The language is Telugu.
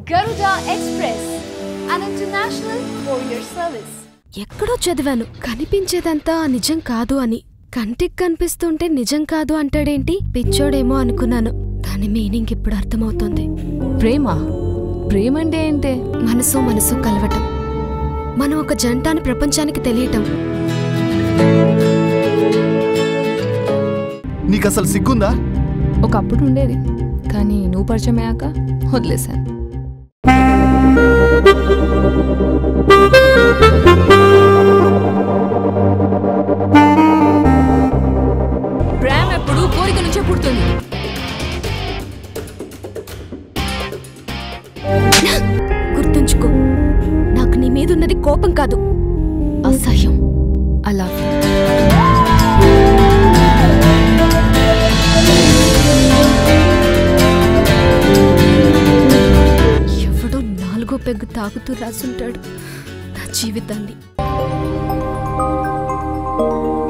Garuda Express, an international courier service. ఎక్కడో చదివాను కనిపించేదంతా నిజం కాదు అని కంటికి కనిపిస్తుంటే నిజం కాదు అంటాడేంటి పిచ్చోడేమో అనుకున్నాను దాని మీనింగ్ ఇప్పుడు అర్థమవుతుంది ప్రేమ ప్రేమ అంటే ఏంటే మనసు మనసు కలవటం మనం ఒక జంట అని ప్రపంచానికి తెలియటం నీకు అసలు సిగ్గుందా ఒకప్పుడు ఉండేది కానీ నువ్వు పరిచయం అయ్యాక వదిలేశాను ప్రేమ ఎప్పుడు కోరిక నుంచే పుడుతుంది గుర్తుంచుకో నాకు నీ మీదున్నది కోపం కాదు అసహ్యం అలా ఎవడో నాలుగో పెగ్గు తాగుతూ రాసుంటాడు నా జీవితాన్ని